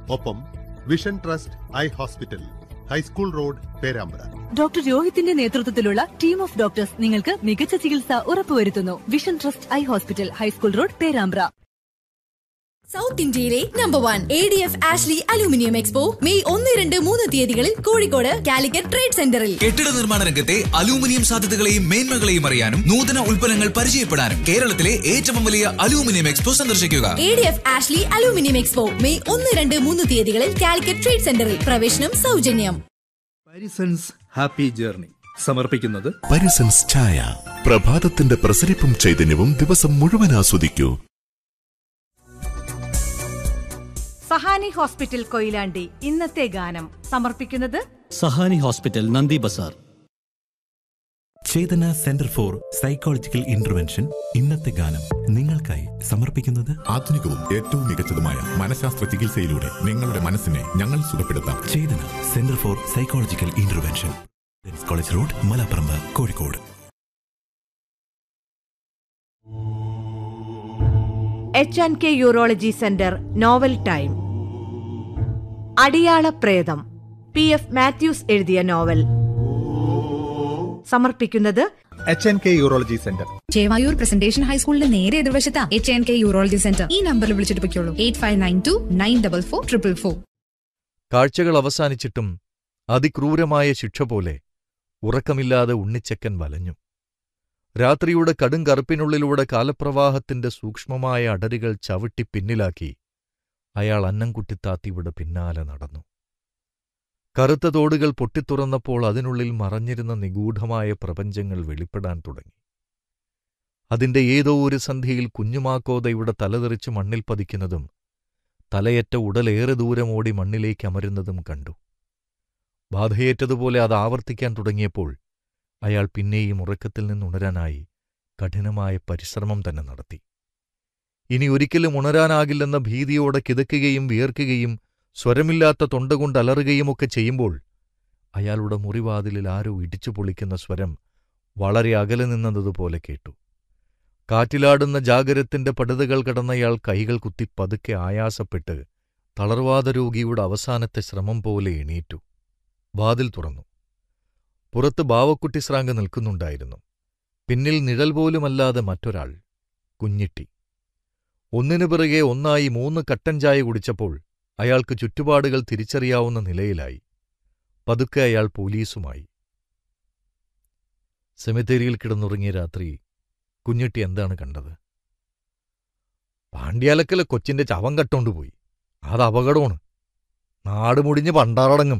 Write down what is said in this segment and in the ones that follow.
ഒപ്പം Vision Trust Eye Hospital High School Road Perambra doctor രോഹിത്തിന്റെ നേതൃത്വത്തിലുള്ള ടീം ഓഫ് ഡോക്ടേഴ്സ് നിങ്ങൾക്ക് മികച്ച ചികിത്സ ഉറപ്പുവരുത്തുന്നു Vision Trust Eye Hospital High School Road Perambra South ഇന്ത്യയിലെ number one A D F Ashley aluminium expo May ഒന്ന് രണ്ട് മൂന്ന് തീയതികളിൽ കോഴിക്കോട് കാലിക്കറ്റ് ട്രേഡ് സെന്ററിൽ കെട്ടിട നിർമ്മാണ രംഗത്തെ അലൂമിനിയം സാധ്യതകളെയും മേന്മകളെയും അറിയാനും നൂതന ഉൽപ്പന്നങ്ങൾ പരിചയപ്പെടാനും കേരളത്തിലെ ഏറ്റവും വലിയ അലൂമിനിയം എക്സ്പോ സന്ദർശിക്കുക A D F Ashley aluminium expo May ഒന്ന് രണ്ട് മൂന്ന് തീയതികളിൽ കാലിക്കറ്റ് ട്രേഡ് സെന്ററിൽ പ്രവേശനം സൗജന്യം പാരിസൺസ് ഹാപ്പി ജേർണി സമർപ്പിക്കുന്നത് പരിസൻസ് ചായ പ്രഭാതത്തിന്റെ പ്രസരിപ്പും ചൈതന്യവും ദിവസം മുഴുവൻ ആസ്വദിക്കൂ സഹാനി ഹോസ്പിറ്റൽ കൊയിലാണ്ടി ഇന്നത്തെ ഗാനം സമർപ്പിക്കുന്നത് Sahani hospital Nandi Bazar Chetana centre for psychological intervention ഇന്നത്തെ ഗാനം നിങ്ങൾക്കായി സമർപ്പിക്കുന്നത് ആധുനികവും ഏറ്റവും മികച്ചതുമായ മനഃശാസ്ത്ര ചികിത്സയിലൂടെ നിങ്ങളുടെ മനസ്സിനെ ഞങ്ങൾ സുഖപ്പെടുത്താം Chetana centre for psychological intervention college road Malaparamba Kozhikode H and K urology centre novel time അടിയാള പ്രേതം പി എഫ് മാത്യൂസ് എഴുതിയ നോവൽ സമർപ്പിക്കുന്നത് H N K urology centre Chevayur presentation ഹൈസ്കൂളിന്റെ നേരെ എതിർവശത്താ H N K urology centre ഈ നമ്പറിൽ വിളിച്ചിട്ട് പൊയ്ക്കോളൂ eight five nine two nine double four triple four കാഴ്ചകൾ അവസാനിച്ചിട്ടും അതിക്രൂരമായ ശിക്ഷ പോലെ ഉറക്കമില്ലാതെ ഉണ്ണിച്ചക്കൻ വലഞ്ഞു രാത്രിയുടെ കടും കറുപ്പിനുള്ളിലൂടെ കാലപ്രവാഹത്തിന്റെ സൂക്ഷ്മമായ അടരുകൾ ചവിട്ടി പിന്നിലാക്കി അയാൾ അന്നംകുട്ടിത്താത്തിയുടെ പിന്നാലെ നടന്നു കറുത്ത തോടുകൾ പൊട്ടിത്തുറന്നപ്പോൾ അതിനുള്ളിൽ മറഞ്ഞിരുന്ന നിഗൂഢമായ പ്രപഞ്ചങ്ങൾ വെളിപ്പെടാൻ തുടങ്ങി അതിന്റെ ഏതോ ഒരു സന്ധിയിൽ കുഞ്ഞുമാക്കോതയുടെ തലതെറിച്ച് മണ്ണിൽ പതിക്കുന്നതും തലയറ്റ ഉടലേറെ ദൂരം ഓടി മണ്ണിലേക്ക് അമരുന്നതും കണ്ടു ബാധയേറ്റതുപോലെ അത് ആവർത്തിക്കാൻ തുടങ്ങിയപ്പോൾ അയാൾ പിന്നെയും ഉറക്കത്തിൽ നിന്നുണരാനായി കഠിനമായ പരിശ്രമം തന്നെ നടത്തി ഇനി ഒരിക്കലും ഉണരാനാകില്ലെന്ന ഭീതിയോടെ കിതക്കുകയും വിയർക്കുകയും സ്വരമില്ലാത്ത തൊണ്ടകൊണ്ട് അലറുകയുമൊക്കെ ചെയ്യുമ്പോൾ അയാളുടെ മുറിവാതിലിൽ ആരോ ഇടിച്ചു പൊളിക്കുന്ന സ്വരം വളരെ അകലെ നിന്നതുപോലെ കേട്ടു കാറ്റിലാടുന്ന ജാഗരത്തിന്റെ പടുതകൾ കടന്നയാൾ കൈകൾ കുത്തി പതുക്കെ ആയാസപ്പെട്ട് തളർവാദ രോഗിയുടെ അവസാനത്തെ ശ്രമം പോലെ എണീറ്റു വാതിൽ തുറന്നു പുറത്ത് ബാവക്കുട്ടി സ്രാങ്ക് നിൽക്കുന്നുണ്ടായിരുന്നു പിന്നിൽ നിഴൽ പോലുമല്ലാതെ മറ്റൊരാൾ കുഞ്ഞിട്ടി ഒന്നിനു പിറകെ ഒന്നായി മൂന്ന് കട്ടൻ ചായ കുടിച്ചപ്പോൾ അയാൾക്ക് ചുറ്റുപാടുകൾ തിരിച്ചറിയാവുന്ന നിലയിലായി പതുക്കെ അയാൾ പോലീസുമായി സെമിത്തേരിയിൽ കിടന്നുറങ്ങിയ രാത്രി കുഞ്ഞിട്ടി എന്താണ് കണ്ടത് പാണ്ഡ്യാലക്കലെ കൊച്ചിന്റെ ചവം കട്ടോണ്ടുപോയി അത് അപകടമാണ് നാട് മുടിഞ്ഞ് പണ്ടാറടങ്ങും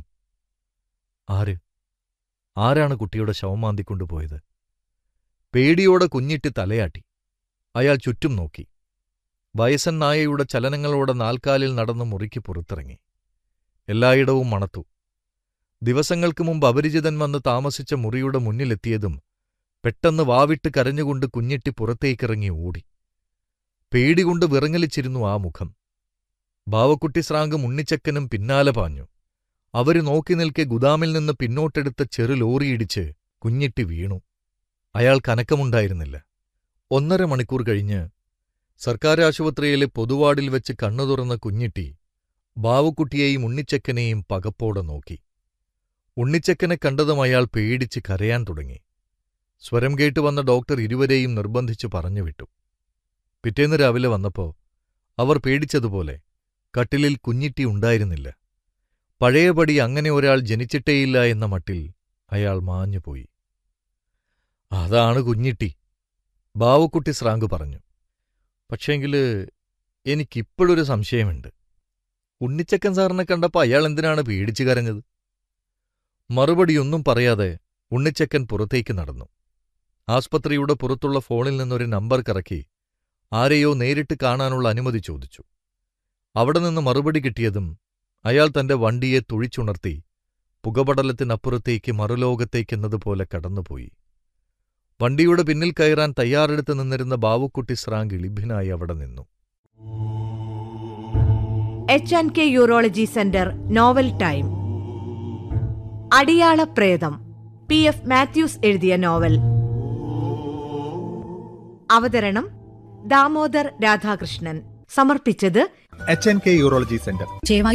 ആര് ആരാണ് കുട്ടിയുടെ ശവം മാന്തിക്കൊണ്ടുപോയത് പേടിയോടെ കുഞ്ഞിട്ടി തലയാട്ടി അയാൾ ചുറ്റും നോക്കി വയസ്സൻ നായയുടെ ചലനങ്ങളോടെ നാൽക്കാലിൽ നടന്ന് മുറിക്ക് പുറത്തിറങ്ങി എല്ലായിടവും മണത്തു ദിവസങ്ങൾക്ക് മുമ്പ് അപരിചിതൻ വന്ന് താമസിച്ച മുറിയുടെ മുന്നിലെത്തിയതും പെട്ടെന്ന് വാവിട്ട് കരഞ്ഞുകൊണ്ട് കുഞ്ഞിട്ടി പുറത്തേക്കിറങ്ങി ഓടി പേടികൊണ്ട് വിറങ്ങലിച്ചിരുന്നു ആ മുഖം ബാവക്കുട്ടി സ്രാങ്കും ഉണ്ണിച്ചക്കനും പിന്നാലെ പാഞ്ഞു അവര് നോക്കി നിൽക്കെ ഗുദാമിൽ നിന്ന് പിന്നോട്ടെടുത്ത ചെറു ലോറിയിടിച്ച് കുഞ്ഞിട്ടി വീണു അയാൾ കനക്കമുണ്ടായിരുന്നില്ല ഒന്നര മണിക്കൂർ കഴിഞ്ഞ് സർക്കാർ ആശുപത്രിയിലെ പൊതുവാർഡിൽ വെച്ച് കണ്ണു തുറന്ന കുഞ്ഞിട്ടി ബാവുക്കുട്ടിയെയും ഉണ്ണിച്ചക്കനെയും പകപ്പോടെ നോക്കി ഉണ്ണിച്ചക്കനെ കണ്ടതും അയാൾ പേടിച്ച് കരയാൻ തുടങ്ങി സ്വരം കേട്ടു വന്ന ഡോക്ടർ ഇരുവരെയും നിർബന്ധിച്ചു പറഞ്ഞുവിട്ടു പിറ്റേന്ന് രാവിലെ വന്നപ്പോ അവർ പേടിച്ചതുപോലെ കട്ടിലിൽ കുഞ്ഞിട്ടി ഉണ്ടായിരുന്നില്ല പഴയപടി അങ്ങനെ ഒരാൾ ജനിച്ചിട്ടേയില്ല എന്ന മട്ടിൽ അയാൾ മാഞ്ഞുപോയി അതാണ് കുഞ്ഞിട്ടി ബാവുക്കുട്ടി സ്രാങ്ക് പറഞ്ഞു പക്ഷേങ്കില് എനിക്കിപ്പോഴൊരു സംശയമുണ്ട് ഉണ്ണിച്ചക്കൻ സാറിനെ കണ്ടപ്പോൾ അയാൾ എന്തിനാണ് പേടിച്ചു കരഞ്ഞത് മറുപടിയൊന്നും പറയാതെ ഉണ്ണിച്ചക്കൻ പുറത്തേക്ക് നടന്നു ആസ്പത്രിയുടെ പുറത്തുള്ള ഫോണിൽ നിന്നൊരു നമ്പർ കറക്കി ആരെയോ നേരിട്ട് കാണാനുള്ള അനുമതി ചോദിച്ചു അവിടെ നിന്ന് മറുപടി കിട്ടിയതും അയാൾ തന്റെ വണ്ടിയെ തുഴിച്ചുണർത്തി പുകപടലത്തിനപ്പുറത്തേക്ക് മറുലോകത്തേക്കെന്നതുപോലെ കടന്നുപോയി വണ്ടിയുടെ പിന്നിൽ കയറാൻ തയ്യാറെടുത്ത് നിന്നിരുന്ന ബാവുക്കുട്ടി സ്രാങ്ക് ഇളിഭ്യനായി അവിടെ നിന്നു H and K urology centre novel time അടിയാള പ്രേതം പി എഫ് മാത്യൂസ് എഴുതിയ നോവൽ അവതരണം ദാമോദർ രാധാകൃഷ്ണൻ സമർപ്പിച്ചത് H N K urology centre Chevayur